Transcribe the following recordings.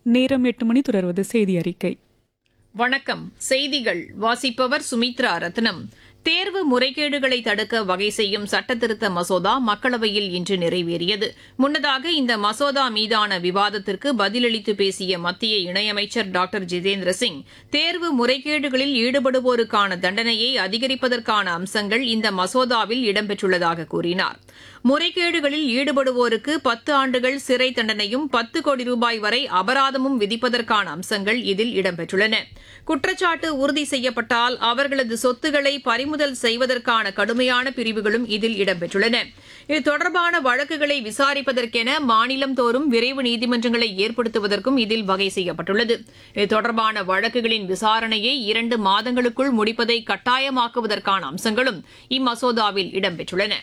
நேரம் எட்டு மணி தொடர்வது செய்தி அறிக்கை வணக்கம் செய்திகள் வாசிப்பவர் சுமித்ரா ரத்னம் தேர்வு முறைகேடுகளை தடுக்க வகை செய்யும் சட்டத்திருத்த மசோதா மக்களவையில் இன்று நிறைவேறியது முன்னதாக இந்த மசோதா மீதான விவாதத்திற்கு பதிலளித்து பேசிய மத்திய இணையமைச்சர் டாக்டர் ஜிதேந்திர சிங் தேர்வு முறைகேடுகளில் ஈடுபடுவோருக்கான தண்டனையை அதிகரிப்பதற்கான அம்சங்கள் இந்த மசோதாவில் இடம்பெற்றுள்ளதாக கூறினார் முறைகேடுகளில் ஈடுபடுவோருக்கு பத்து ஆண்டுகள் சிறை தண்டனையும் பத்து கோடி ரூபாய் வரை அபராதமும் விதிப்பதற்கான அம்சங்கள் இதில் இடம்பெற்றுள்ளன குற்றச்சாட்டு உறுதி செய்யப்பட்டால் அவர்களது சொத்துக்களை பறிமுதல் செய்வதற்கான கடுமையான பிரிவுகளும் இதில் இடம்பெற்றுள்ளன இது தொடர்பான வழக்குகளை விசாரிப்பதற்கென மாநிலம் தோறும் விரைவு நீதிமன்றங்களை ஏற்படுத்துவதற்கும் இதில் வகை செய்யப்பட்டுள்ளது இது தொடர்பான வழக்குகளின் விசாரணையை இரண்டு மாதங்களுக்குள் முடிப்பதை கட்டாயமாக்குவதற்கான அம்சங்களும் இம்மசோதாவில் இடம்பெற்றுள்ளன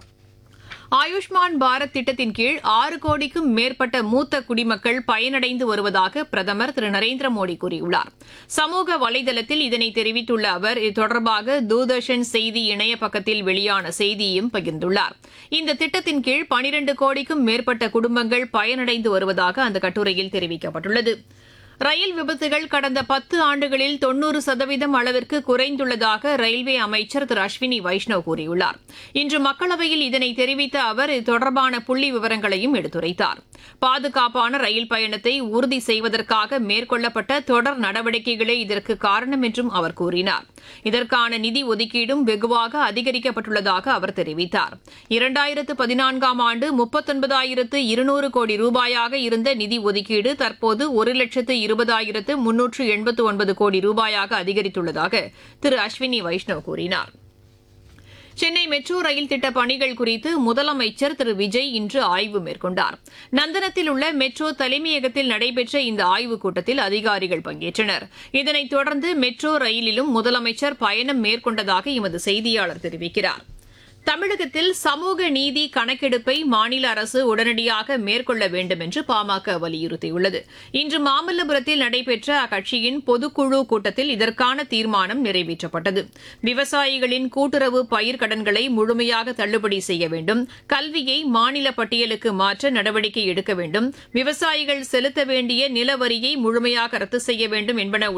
ஆயுஷ்மான் பாரத் திட்டத்தின் கீழ் ஆறு கோடிக்கும் மேற்பட்ட மூத்த குடிமக்கள் பயனடைந்து வருவதாக பிரதமர் திரு நரேந்திர மோடி கூறியுள்ளார் சமூக வலைதளத்தில் இதனை தெரிவித்துள்ள அவர் இது தொடர்பாக தூர்தர்ஷன் செய்தி இணைய பக்கத்தில் வெளியான செய்தியையும் பகிர்ந்துள்ளார் இந்த திட்டத்தின் கீழ் பனிரண்டு கோடிக்கும் மேற்பட்ட குடும்பங்கள் பயனடைந்து வருவதாக அந்த கட்டுரையில் தெரிவிக்கப்பட்டுள்ளது ரயில் விபத்துகள் கடந்த பத்து ஆண்டுகளில் தொன்னூறு சதவீதம் அளவிற்கு குறைந்துள்ளதாக ரயில்வே அமைச்சர் திரு அஸ்வினி வைஷ்ணவ் கூறியுள்ளார் இன்று மக்களவையில் இதனை தெரிவித்த அவர் இது தொடர்பான புள்ளி விவரங்களையும் எடுத்துரைத்தார் பாதுகாப்பான ரயில் பயணத்தை உறுதி செய்வதற்காக மேற்கொள்ளப்பட்ட தொடர் நடவடிக்கைகளே இதற்கு காரணம் என்றும் அவர் கூறினார் இதற்கான நிதி ஒதுக்கீடும் வெகுவாக அதிகரிக்கப்பட்டுள்ளதாக அவர் தெரிவித்தார் இரண்டாயிரத்து பதினான்காம் ஆண்டு முப்பத்தொன்பதாயிரத்து இருநூறு கோடி ரூபாயாக இருந்த நிதி ஒதுக்கீடு தற்போது ஒரு லட்சத்து இருபதாயிரத்து முன்னூற்று எண்பத்து ஒன்பது கோடி ரூபாயாக அதிகரித்துள்ளதாக திரு அஸ்வினி வைஷ்ணவ் கூறினார் சென்னை மெட்ரோ ரயில் திட்ட பணிகள் குறித்து முதலமைச்சர் திரு விஜய் இன்று ஆய்வு மேற்கொண்டார் நந்தனத்தில் உள்ள மெட்ரோ தலைமையகத்தில் நடைபெற்ற இந்த ஆய்வுக் கூட்டத்தில் அதிகாரிகள் பங்கேற்றனர் இதனைத் தொடர்ந்து மெட்ரோ ரயிலிலும் முதலமைச்சர் பயணம் மேற்கொண்டதாக எமது செய்தியாளர் தெரிவிக்கிறார் தமிழகத்தில் சமூக நீதி கணக்கெடுப்பை மாநில அரசு உடனடியாக மேற்கொள்ள வேண்டும் என்று பாமக வலியுறுத்தியுள்ளது இன்று மாமல்லபுரத்தில் நடைபெற்ற அக்கட்சியின் பொதுக்குழு கூட்டத்தில் இதற்கான தீர்மானம் நிறைவேற்றப்பட்டது விவசாயிகளின் கூட்டுறவு பயிர்க்கடன்களை முழுமையாக தள்ளுபடி செய்ய வேண்டும் கல்வியை மாநில பட்டியலுக்கு மாற்ற நடவடிக்கை எடுக்க வேண்டும் விவசாயிகள் செலுத்த வேண்டிய நிலவரியை முழுமையாக ரத்து செய்ய வேண்டும் என்பன